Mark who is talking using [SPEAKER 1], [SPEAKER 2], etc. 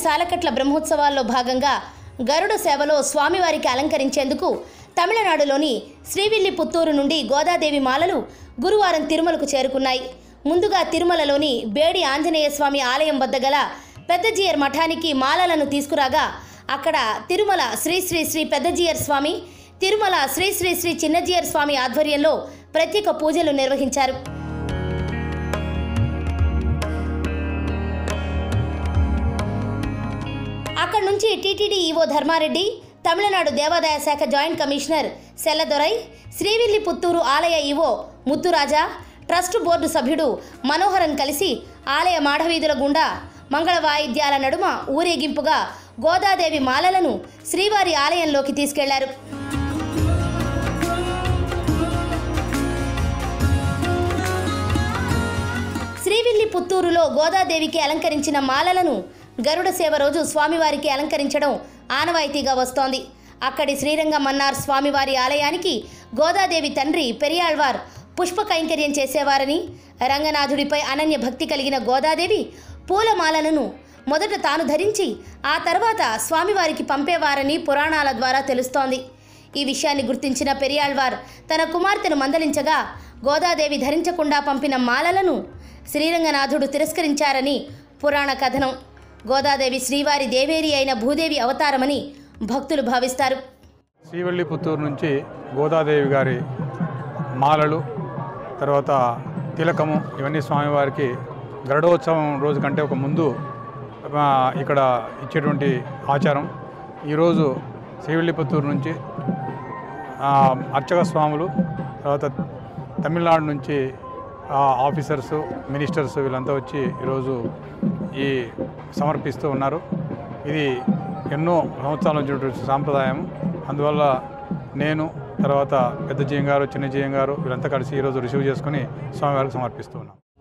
[SPEAKER 1] సాలకట్ల బ్రహ్మోత్సవాల్లో భాగంగా గరుడ సేవలో స్వామివారికి అలంకరించేందుకు తమిళనాడులోని శ్రీవిల్లిపుత్తూరు నుండి గోదాదేవి మాలలు గురువారం తిరుమలకు చేరుకున్నాయి ముందుగా తిరుమలలోని బేడి ఆంజనేయ స్వామి ఆలయం వద్ద గల పెద్దజీయర్ మఠానికి మాలలను తీసుకురాగా అక్కడ తిరుమల శ్రీ శ్రీ శ్రీ పెద్దజీయర్ స్వామి తిరుమల శ్రీ శ్రీ శ్రీ చిన్నజీయర్ స్వామి ఆధ్వర్యంలో ప్రత్యేక పూజలు నిర్వహించారు అక్కడి నుంచి టీటీడీ ఈవో ధర్మారెడ్డి తమిళనాడు దేవాదాయ శాఖ joint commissioner Selladurai Srivilliputhur ఆలయ ఈవో ముత్తురాజా ట్రస్ట్ బోర్డు సభ్యుడు మనోహరన్ కలిసి ఆలయ మాఢవీధుల గుండా మంగళ వాయిద్యాల నడుమ ఊరేగింపుగా గోదాదేవి మాలలను శ్రీవారి ఆలయంలోకి తీసుకెళ్లారు శ్రీవిల్లి పుత్తూరులో గోదాదేవికి అలంకరించిన మాలలను గరుడ సేవ రోజు స్వామివారికి అలంకరించడం ఆనవాయితీగా వస్తోంది అక్కడి శ్రీరంగ మన్నార్ స్వామివారి ఆలయానికి గోదాదేవి తండ్రి పెరియాళ్వార్ పుష్ప కైంకర్యం చేసేవారని రంగనాథుడిపై అనన్య భక్తి కలిగిన గోదాదేవి పూలమాలలను మొదట తాను ధరించి ఆ తర్వాత స్వామివారికి పంపేవారని పురాణాల ద్వారా తెలుస్తోంది ఈ విషయాన్ని గుర్తించిన పెరియాళ్వార్ తన కుమార్తెను మందలించగా గోదాదేవి ధరించకుండా పంపిన మాలలను శ్రీరంగనాథుడు తిరస్కరించారని పురాణ కథనం గోదాదేవి శ్రీవారి దేవేరి అయిన భూదేవి అవతారమని భక్తులు భావిస్తారు
[SPEAKER 2] శ్రీవల్లి పుత్తూరు నుంచి గోదాదేవి గారి మాలలు తర్వాత తిలకము ఇవన్నీ స్వామివారికి గరుడోత్సవం రోజు కంటే ఒక ముందు ఆ, ఇక్కడ ఇచ్చేటువంటి ఆచారం ఈరోజు శ్రీవల్లి పుత్తూరు నుంచి ఆ, అర్చక స్వాములు తర్వాత తమిళనాడు నుంచి ఆ, ఆఫీసర్స్ మినిస్టర్స్ వీళ్ళంతా వచ్చి ఈరోజు ఈ సమర్పిస్తూ ఉన్నారు ఇది ఎన్నో సంవత్సరాల నుంచి సాంప్రదాయం అందువల్ల నేను తర్వాత పెద్ద జీయం గారు చిన్న జీయం గారు వీళ్ళంతా కలిసి ఈరోజు రిసీవ్ చేసుకుని స్వామివారికి సమర్పిస్తూ ఉన్నాం